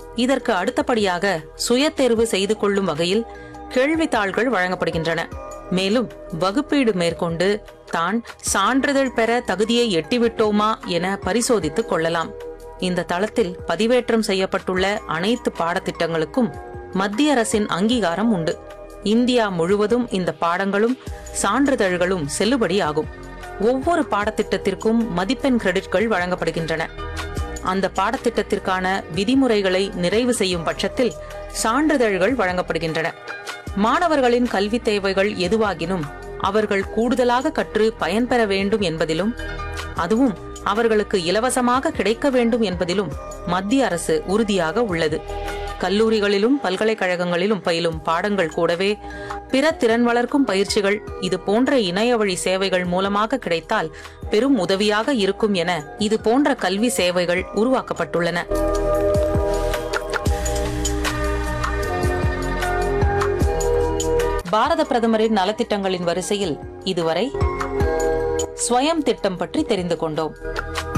இதற்கு அடுத்தபடியாக சுய தேர்வு செய்து கொள்ளும் வகையில் கேள்வித்தாள்கள் வழங்கப்படுகின்றன மேலும் வகுப்பீடு மேற்கொண்டு தான் சான்றிதழ் பெற தகுதியை எட்டிவிட்டோமா என பரிசோதித்துக் கொள்ளலாம் இந்த தளத்தில் பதிவேற்றம் செய்யப்பட்டுள்ள அனைத்து பாடத்திட்டங்களுக்கும் மத்திய அரசின் அங்கீகாரம் உண்டு இந்தியா முழுவதும் இந்த பாடங்களும் சான்றிதழ்களும் செல்லுபடியாகும் ஒவ்வொரு பாடத்திட்டத்திற்கும் மதிப்பெண் கிரெடிட்கள் வழங்கப்படுகின்றன அந்த பாடத்திட்டத்திற்கான விதிமுறைகளை நிறைவு செய்யும் பட்சத்தில் சான்றிதழ்கள் வழங்கப்படுகின்றன மாணவர்களின் கல்வி தேவைகள் எதுவாகினும் அவர்கள் கூடுதலாக கற்று பயன்பெற வேண்டும் என்பதிலும் அதுவும் அவர்களுக்கு இலவசமாக கிடைக்க வேண்டும் என்பதிலும் மத்திய அரசு உறுதியாக உள்ளது கல்லூரிகளிலும் பல்கலைக்கழகங்களிலும் பயிலும் பாடங்கள் கூடவே பிற திறன் வளர்க்கும் பயிற்சிகள் இது போன்ற இணைய வழி சேவைகள் மூலமாக கிடைத்தால் பெரும் உதவியாக இருக்கும் என இது போன்ற கல்வி சேவைகள் உருவாக்கப்பட்டுள்ளன பாரத பிரதமரின் நலத்திட்டங்களின் வரிசையில் இதுவரை ஸ்வயம் திட்டம் பற்றி தெரிந்து கொண்டோம்